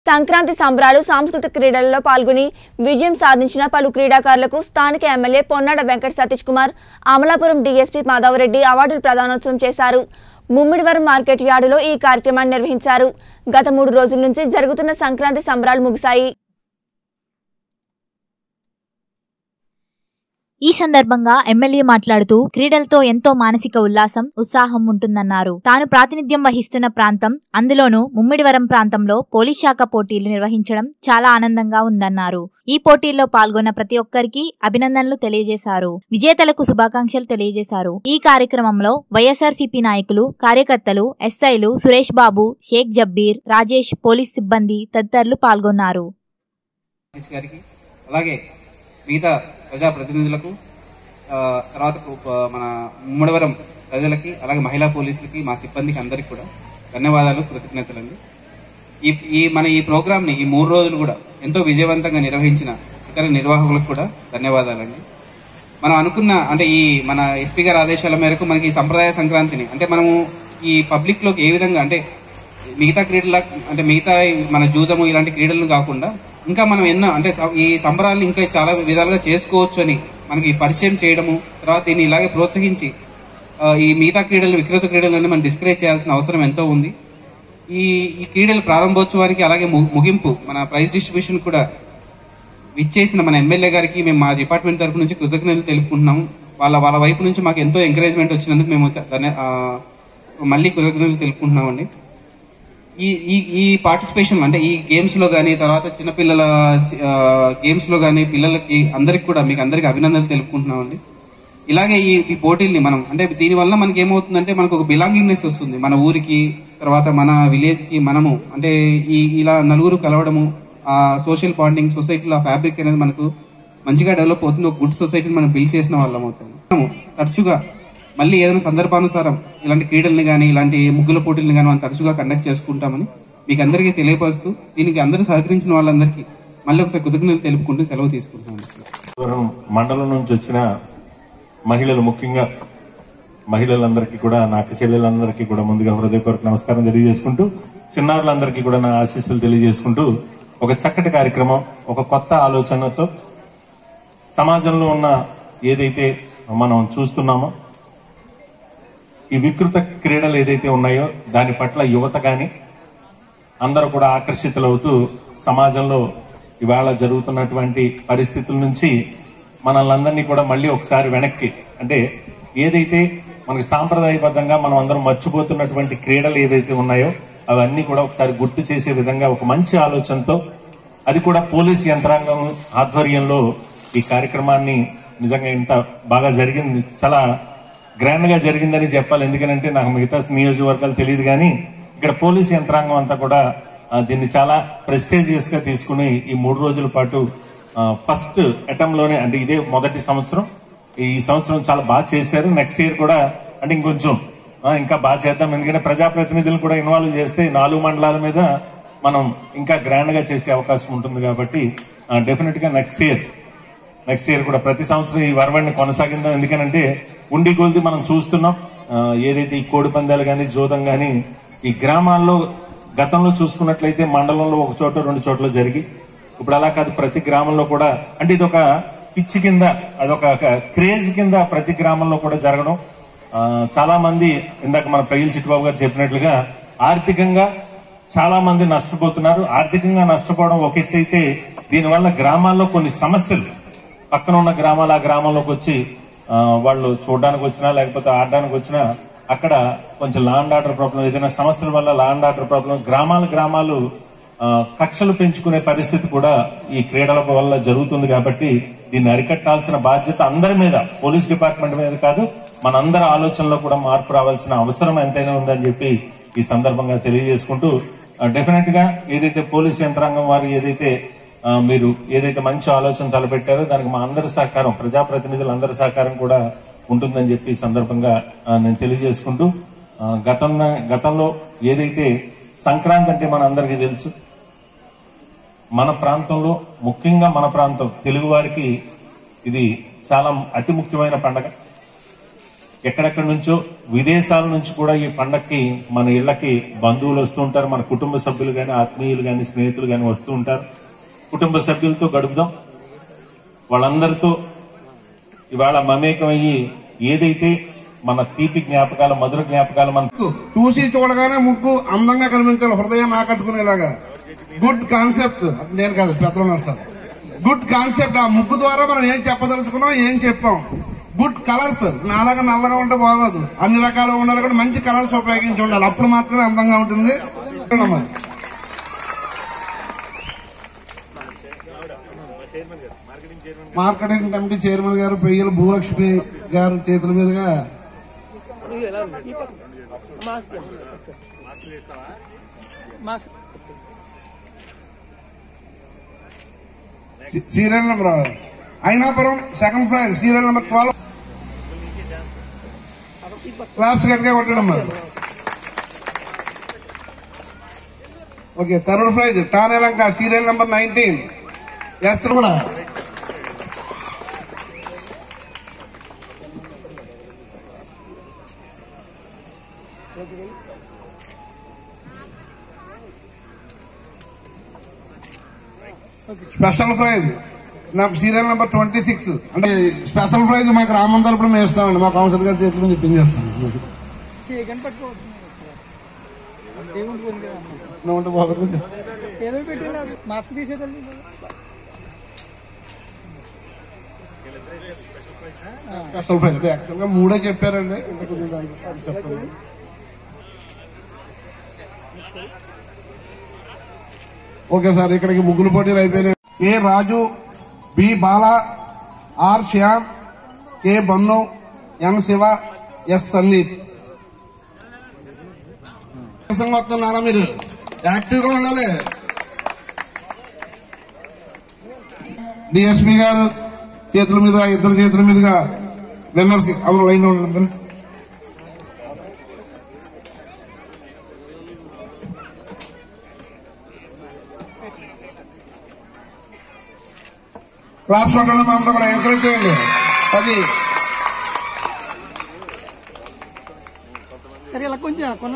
సంక్రాంతి సంబరాలు సాంస్కృతిక క్రీడలలో పాల్గొని విజయం సాధించిన పలు క్రీడాకారులకు స్థానిక ఎమ్మెల్యే పొన్నాడ వెంకట సతీష్ కుమార్ అమలాపురం డీఎస్పీ మాధవరెడ్డి అవార్డులు ప్రదానోత్సవం చేశారు ముమ్మిడివరం మార్కెట్ యార్డులో ఈ కార్యక్రమాన్ని నిర్వహించారు గత మూడు రోజుల నుంచి జరుగుతున్న సంక్రాంతి సంబరాలు ముగిశాయి ఈ సందర్భంగా ఎమ్మెల్యే మాట్లాడుతూ క్రీడలతో ఎంతో మానసిక ఉల్లాసం ఉత్సాహం ఉంటుందన్నారు తాను ప్రాతినిధ్యం వహిస్తున్న ప్రాంతం అందులోనూ ముమ్మిడివరం ప్రాంతంలో పోలీస్ శాఖ పోటీలు నిర్వహించడం చాలా ఆనందంగా ఉందన్నారు ఈ పోటీల్లో పాల్గొన్న ప్రతి ఒక్కరికి అభినందనలు తెలియజేశారు విజేతలకు శుభాకాంక్షలు తెలియజేశారు ఈ కార్యక్రమంలో వైఎస్ఆర్సీపీ నాయకులు కార్యకర్తలు ఎస్ఐలు సురేష్ బాబు షేక్ జబ్బీర్ రాజేష్ పోలీస్ సిబ్బంది తదితరులు పాల్గొన్నారు సతీష్ గారికి అలాగే మిగతా ప్రజాప్రతినిధులకు ఆ, తర్వాత కు- మన ముమ్మడివరం ప్రజలకి అలాగే మహిళా పోలీసులకి మా సిబ్బందికి అందరికి కూడా ధన్యవాదాలు కృతజ్ఞతలండి ఈ ఈ మన ఈ ప్రోగ్రామ్ ని ఈ మూడు రోజులు కూడా ఎంతో విజయవంతంగా నిర్వహించిన ఇతర నిర్వాహకులకు కూడా ధన్యవాదాలండి మనం అనుకున్న అంటే ఈ మన ఎస్పీ గారి ఆదేశాల మేరకు మనకి ఈ సంప్రదాయ సంక్రాంతిని అంటే మనము ఈ పబ్లిక్ లోకి ఏ విధంగా అంటే మిగతా క్రీడల అంటే మిగతా ఈ మన జూదము ఇలాంటి క్రీడలను కాకుండా ఇంకా మనం ఎన్నో అంటే స- ఈ సంబరాలను ఇంకా చాలా విధాలుగా చేసుకోవచ్చు అని మనకి పరిచయం చేయడము తర్వాత దీన్ని ఇలాగే ప్రోత్సహించి ఆ, ఈ మిగతా క్రీడలు వికృత క్రీడలను మనం డిస్కరేజ్ చేయాల్సిన అవసరం ఎంతో ఉంది ఈ ఈ క్రీడల ప్రారంభోత్సవానికి అలాగే ము- ముగింపు మన ప్రైజ్ డిస్ట్రిబ్యూషన్ కూడా విచ్చేసిన మన ఎమ్మెల్యే గారికి మేము మా డిపార్ట్మెంట్ తరపు నుంచి కృతజ్ఞతలు తెలుపుకుంటున్నాము వాళ్ళ వాళ్ళ వైపు నుంచి మాకు ఎంతో ఎంకరేజ్మెంట్ వచ్చినందుకు మేము చ- ధన్య- ఆ, మళ్ళీ కృతజ్ఞతలు తెలుపుకుంటున్నామండి ఈ ఈ ఈ పార్టిసిపేషన్ అంటే ఈ గేమ్స్ లో కానీ తర్వాత చిన్నపిల్లల గేమ్స్ లో కానీ పిల్లలకి అందరికి కూడా మీకు అందరికి అభినందనలు తెలుపుకుంటున్నామండి ఇలాగే ఈ ఈ పోటీల్ని మనం అంటే దీని వల్ల మనకి ఏమవుతుందంటే మనకు ఒక బిలాంగింగ్నెస్ వస్తుంది మన ఊరికి తర్వాత మన విలేజ్ కి మనము అంటే ఈ ఇలా నలుగురు కలవడము ఆ సోషల్ బాండింగ్ సొసైటీలో ఆ ఫ్యాబ్రిక్ అనేది మనకు మంచిగా డెవలప్ అవుతుంది ఒక గుడ్ సొసైటీని మనం బిల్డ్ చేసిన వాళ్ళం అవుతాము మనము తరచుగా మళ్ళీ ఏదైనా సందర్భానుసారం ఇలాంటి క్రీడల్ని కానీ ఇలాంటి ముగ్గుల పోటీలను కానీ మనం తరచుగా కండక్ట్ చేసుకుంటామని మీకు అందరికీ తెలియపరుస్తూ దీనికి అందరూ సహకరించిన వాళ్ళందరికీ మళ్ళీ ఒకసారి కృతజ్ఞతలు తెలుపుకుంటూ సెలవు తీసుకుంటాను వరం మండలం నుంచి వచ్చిన మహిళలు ముఖ్యంగా మహిళలందరికీ కూడా నా అక్క చెల్లెలందరికీ కూడా ముందుగా హృదయపూర్వక నమస్కారం తెలియజేసుకుంటూ చిన్నారులందరికీ కూడా నా ఆశీస్సులు తెలియజేసుకుంటూ ఒక చక్కటి కార్యక్రమం ఒక కొత్త ఆలోచనతో సమాజంలో ఉన్న ఏదైతే మనం చూస్తున్నామో ఈ వికృత క్రీడలు ఏదైతే ఉన్నాయో దాని పట్ల యువత గాని అందరూ కూడా ఆకర్షితులవుతూ సమాజంలో ఇవాళ జరుగుతున్నటువంటి పరిస్థితుల నుంచి మనల్ని అందరినీ కూడా మళ్ళీ ఒకసారి వెనక్కి అంటే ఏదైతే మనకి సాంప్రదాయబద్ధంగా మనం అందరం మర్చిపోతున్నటువంటి క్రీడలు ఏదైతే ఉన్నాయో అవన్నీ కూడా ఒకసారి గుర్తు చేసే విధంగా ఒక మంచి ఆలోచనతో అది కూడా పోలీస్ యంత్రాంగం ఆధ్వర్యంలో ఈ కార్యక్రమాన్ని నిజంగా ఇంత బాగా జరిగింది చాలా గ్రాండ్ గా జరిగిందని చెప్పాలి ఎందుకంటే నాకు మిగతా నియోజకవర్గాలు తెలియదు కానీ ఇక్కడ పోలీస్ యంత్రాంగం అంతా కూడా ఆ, దీన్ని చాలా ప్రెస్టేజియస్ గా తీసుకుని ఈ మూడు రోజుల పాటు ఫస్ట్ అటెంప్ లోనే అంటే ఇదే మొదటి సంవత్సరం ఈ సంవత్సరం చాలా బాగా చేశారు నెక్స్ట్ ఇయర్ కూడా అంటే ఇంకొంచెం ఆ, ఇంకా బాగా చేద్దాం ఎందుకంటే ప్రజాప్రతినిధులు కూడా ఇన్వాల్వ్ చేస్తే ఈ నాలుగు మండలాల మీద మనం ఇంకా గ్రాండ్ గా చేసే అవకాశం ఉంటుంది కాబట్టి డెఫినెట్ గా నెక్స్ట్ ఇయర్ నెక్స్ట్ ఇయర్ కూడా ప్రతి సంవత్సరం ఈ వరవడిని కొనసాగిందాం ఎందుకనంటే ఉండి కొలిది మనం చూస్తున్నాం ఆ, ఏదైతే ఈ కోడి పందాలు కానీ జోదం కానీ ఈ గ్రామాల్లో గతంలో చూసుకున్నట్లయితే మండలంలో ఒక చోట రెండు చోట్ల జరిగి ఇప్పుడు అలా కాదు ప్రతి గ్రామంలో కూడా అంటే ఇది ఒక పిచ్చి కింద అదొక క్రేజ్ కింద ప్రతి గ్రామంలో కూడా జరగడం ఆ, చాలా మంది ఇందాక మన పయ్యల చిట్టుబాబు గారు చెప్పినట్లుగా ఆర్థికంగా చాలా మంది నష్టపోతున్నారు ఆర్థికంగా నష్టపోవడం ఒక ఎత్తు అయితే దీనివల్ల గ్రామాల్లో కొన్ని సమస్యలు పక్కన ఉన్న గ్రామాలు ఆ గ్రామంలోకి వచ్చి ఆ, వాళ్ళు చూడడానికి వచ్చినా లేకపోతే ఆడడానికి వచ్చినా అక్కడ కొంచెం లాండ్ ఆర్డర్ ప్రాబ్లం ఏదైనా సమస్యల వల్ల లాండ్ ఆర్డర్ ప్రాబ్లం గ్రామాలు గ్రామాలు ఆ, కక్షలు పెంచుకునే పరిస్థితి కూడా ఈ క్రీడల వల్ల జరుగుతుంది కాబట్టి దీన్ని అరికట్టాల్సిన బాధ్యత అందరి మీద పోలీస్ డిపార్ట్మెంట్ మీద కాదు మనందరి ఆలోచనలో కూడా మార్పు రావాల్సిన అవసరం ఎంతైనా ఉందని చెప్పి ఈ సందర్భంగా తెలియజేసుకుంటూ డెఫినెట్ గా ఏదైతే పోలీస్ యంత్రాంగం వారు ఏదైతే ఆ, మీరు ఏదైతే మంచి ఆలోచన తలపెట్టారో దానికి మా అందరి సహకారం ప్రజాప్రతినిధుల అందరి సహకారం కూడా ఉంటుందని చెప్పి ఈ సందర్భంగా ఆ, నేను తెలియజేసుకుంటూ ఆ, గతం గతంలో ఏదైతే సంక్రాంతి అంటే మన అందరికీ తెలుసు మన ప్రాంతంలో ముఖ్యంగా మన ప్రాంతం తెలుగు వారికి ఇది చాలా అతి ముఖ్యమైన పండగ ఎక్కడెక్కడి నుంచో విదేశాల నుంచి కూడా ఈ పండక్కి మన ఇళ్లకి బంధువులు వస్తూ ఉంటారు మన కుటుంబ సభ్యులు గాని ఆత్మీయులు గాని స్నేహితులు గాని వస్తూ ఉంటారు కుటుంబ సభ్యులతో గడుపుదాం వాళ్ళందరితో ఇవాళ మమేకమయ్యి ఏదైతే మన తీపి జ్ఞాపకాలు మధుర జ్ఞాపకాలు మన ముక్కు చూసి చూడగానే ముక్కు అందంగా కనిపించాలి హృదయం ఆకట్టుకునేలాగా గుడ్ కాన్సెప్ట్ నేను కాదు పెద్దలు సార్ గుడ్ కాన్సెప్ట్ ఆ ముక్కు ద్వారా మనం ఏం చెప్పదలుచుకున్నాం ఏం చెప్పాం గుడ్ కలర్స్ నాలాగా నల్లగా ఉంటే బాగోదు అన్ని రకాలుగా ఉండాలి కూడా మంచి కలర్స్ ఉపయోగించి ఉండాలి అప్పుడు మాత్రమే అందంగా ఉంటుంది అమ్మా. మార్కెటింగ్ కమిటీ చైర్మన్ గారు పెయ్యల భూలక్ష్మి గారు చేతుల మీదుగా serial number Ainapuram second prize serial number twelve claps గట్టిగా కొట్టడమ్మా okay third prize Tanelanka serial number nineteen Esther కూడా స్పెషల్ ప్రైజ్ నా సీరియల్ నెంబర్ ట్వంటీ సిక్స్ అంటే స్పెషల్ ప్రైజ్ మాకు రామన్ తరపున మేము ఇస్తామండి మా కౌన్సిల్ గారి చేతుల మీద చెప్పింది చేస్తాం చేయకండి పట్టుకోవచ్చు ఏముంటుంది కదా నువ్వు ఉంటే బాగుంటుంది ఏదో పెట్టినా మాస్క్ తీసేదండి స్పెషల్ ప్రైజ్ అంటే యాక్చువల్ గా మూడే చెప్పారండి ఇంకా కొంచెం దాంట్లో అది చెప్పండి ఓకే సార్ ఇక్కడికి ముగ్గులు పోటీలు అయిపోయినాయి A Raju B Bala R Shyam K Bannu N Siva S Sandeep వస్తున్నారా మీరు యాక్టివ్ గా ఉండాలి డిఎస్పీ గారు చేతుల మీద ఇద్దరు చేతుల మీదుగా విన్నర్స్ అందులో లైన్ లో ఉండండి క్లాప్స్ కొట్టడం మాత్రం కూడా ఎంకరేజ్ చేయండి అది సరే ఇలా కొంచెం